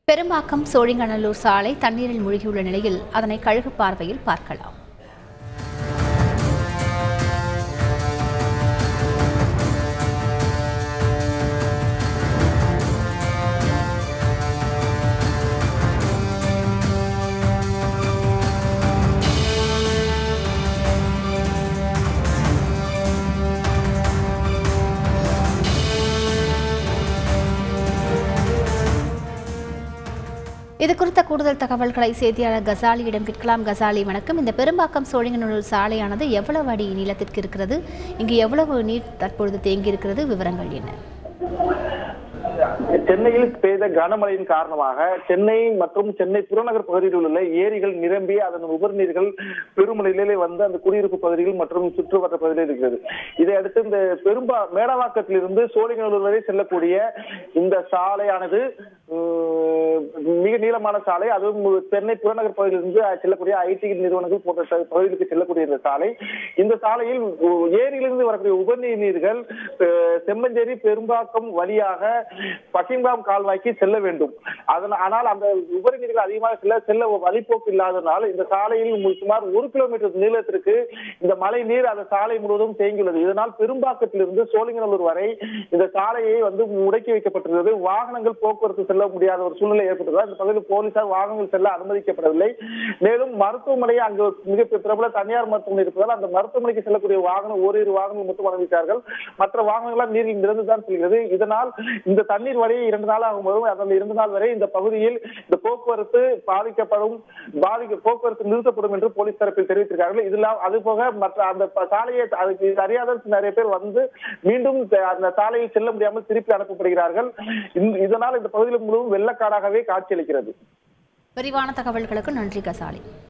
பெரும்பாக்கம் சோழிங்கநல்லூர் சாலை தண்ணீரில் மூழ்கியுள்ள நிலையில் அதனை கழுகு பார்வையில் பார்க்கலாம் இது குறித்த கூடுதல் தகவல்களை செய்தியாளர் கசாலியிடம் கேட்கலாம் கசாலி வணக்கம் இந்த பெரும்பாக்கம் சோழிங்கநல்லூர் சாலையானது எவ்வளவு அடி நீளத்திற்கு இருக்கிறது இங்கு எவ்வளவு நீர் தற்பொழுது தேங்கி இருக்கிறது விவரங்கள் என்ன சென்னையில் பெய்த கனமழையின் காரணமாக சென்னை மற்றும் சென்னை புறநகர் பகுதியில் உள்ள ஏரிகள் நிரம்பி அதன் உபரிநீர்கள் பெருமழையிலே வந்து அந்த குடியிருப்பு பகுதிகள் மற்றும் சுற்றுவட்ட பகுதியில் இருக்கிறது இதை அடுத்து இந்த பெரும்பா மேடவாக்கத்திலிருந்து சோழிங்கநல்லூர் வரை செல்லக்கூடிய இந்த சாலையானது உம், மிக நீளமான சாலை அதுவும் சென்னை புறநகர் பகுதியிலிருந்து செல்லக்கூடிய ஐடி நிறுவனங்கள் போன்ற ச- பகுதிகளுக்கு செல்லக்கூடிய இந்த சாலை இந்த சாலையில் உ- ஏரியிலிருந்து வரக்கூடிய உபரிநீர் நீர்கள் அஹ், செம்மஞ்சேரி பெரும்பாக்கம் வழியாக பக்கிங்காம் கால்வாய்க்கு செல்ல வேண்டும் அதன் ஆனால் அந்த உபரி நீர்கள் அதிகமாக செல்ல செல்ல வழிப்போக்கு இல்லாதனால் இந்த சாலையில் மு- சுமார் ஒரு கிலோமீட்டர் நீளத்திற்கு இந்த மழை நீர் அந்த சாலை முழுவதும் தேங்கியுள்ளது இதனால் பெரும்பாக்கத்திலிருந்து சோழிங்கநல்லூர் வரை இந்த சாலையை வந்து முடக்கி வைக்கப்பட்டிருந்தது வாகனங்கள் போக்குவரத்து செல்ல முடியாத ஒரு சூழ்நிலை ஏற்பட்டது இந்த பகுதியில் போலீசார் வாகனங்கள் செல்ல அனுமதிக்கப்படவில்லை மேலும் மருத்துவமனை அங்கு மிக பிரபல தனியார் மருத்துவமனை இருப்பதால் அந்த மருத்துவமனைக்கு செல்லக்கூடிய வாகனம் ஓரிரு வாகனங்கள் மட்டும் அனுமதித்தார்கள் மற்ற வாகனங்களால் நீரில் மிதந்துதான் செல்கிறது இதனால் இந்த தண்ணீர் வரை இரண்டு நாள் ஆகும் போதும் அந்த இரண்டு நாள் வரை இந்த பகுதியில் இந்த போக்குவரத்து பாதிக்கப்படும் பாதிக்க போக்குவரத்து நிறுத்தப்படும் என்று போலீஸ் தரப்பில் தெரிவித்திருக்கார்கள் இதுல அது போக மற்ற அந்த ப- சாலையை அதுக்கு இது அறியாத நிறைய பேர் வந்து மீண்டும் த- அந்த சாலையில் செல்ல முடியாமல் திருப்பி அனுப்பப்படுகிறார்கள் இந்த- இதனால் இந்த பகுதியில் முழுவதும் வெள்ளக்காடாகவே காட்சியளிக்கிறது விரிவான தகவல்களுக்கு நன்றி கசாலி